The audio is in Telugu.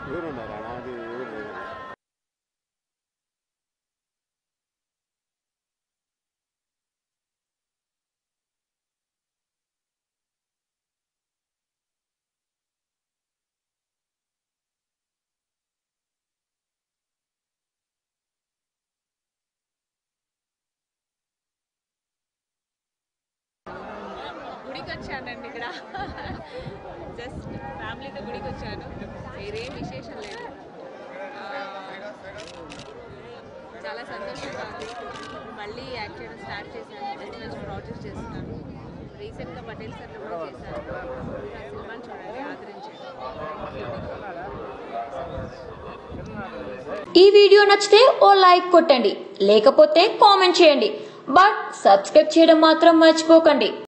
ఎవరున్నారా నాది ఎవరు లేరు. గుడికి వచ్చానండి ఇక్కడ జస్ట్ ఫ్యామిలీతో గుడికి వచ్చాను వేరేం విశేషం లేదు ఆ, చాలా సంతోషంగా ఉంది మళ్ళీ యాక్ట్ చేయడం స్టార్ట్ చేశాను మంచి మంచి ప్రాజెక్ట్స్ చేస్తున్నాను రీసెంట్గా పటేల్ సార్లో కూడా చేశాను నా సినిమాని చూడండి ఆదరించండి ఈ వీడియో నచ్చితే ఓ లైక్ కొట్టండి లేకపోతే కామెంట్ చేయండి బట్ సబ్స్క్రైబ్ చేయడం మాత్రం మర్చిపోకండి